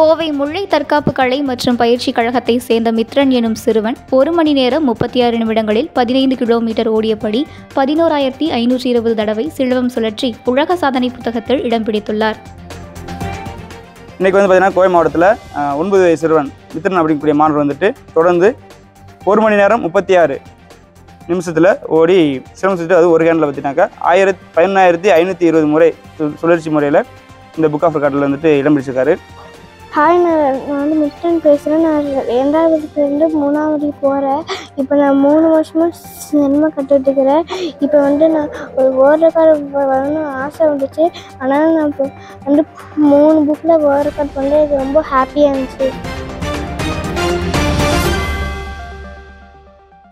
கோவை முல்லை தற்காப்பு கலை மற்றும் பயிற்சி கழகத்தை சேர்ந்த மித்ரன் எனும் சிறுவன் ஒரு மணி நேரம் முப்பத்தி ஆறு நிமிடங்களில் பதினைந்து கிலோமீட்டர் ஓடியபடி பதினோராயிரத்தி ஐநூற்றி இருபது தடவை சிலுவம் சுழற்றி உலக சாதனை புத்தகத்தில் இடம் பிடித்துள்ளார் இன்றைக்கி வந்து பார்த்தீங்கன்னா கோவை மாவட்டத்தில் அஹ், ஒன்பது வயது சிறுவன் மித்திரன் அப்படிங்கக்கூடிய மாணவர் வந்துட்டு தொடர்ந்து ஒரு மணி நேரம் முப்பத்தி ஆறு நிமிஷத்தில் ஓடி சிரமம் சுற்றி அது ஒரு கேண்டில் பார்த்தீங்கன்னாக்கா ஆயிரத்தி பதினாயிரத்தி ஐநூற்றி இருபது முறை சு- சுழற்சி முறையில் இந்த புக் ஆஃப் ரெக்கார்டில் வந்துட்டு இடம் பிடிச்சிருக்காரு ஹாய் நான் நான் வந்து மிஸ்டன் பேசுகிறேன் நான் ரெண்டாவதுலேருந்து மூணாவது போகிறேன் இப்போ நான் மூணு வருஷமாக சினிமா கற்றுட்டுருக்கிறேன் இப்போ வந்து நான் ஒரு வேர்ல்ட் ரெக்கார்டு வரணும்னு ஆசை வந்துச்சு ஆனால் நான் இப்போ வந்து மூணு புக்கில் வேர்ல்ட் ரெக்கார்ட் பண்ணி எனக்கு ரொம்ப ஹாப்பியாக இருந்துச்சு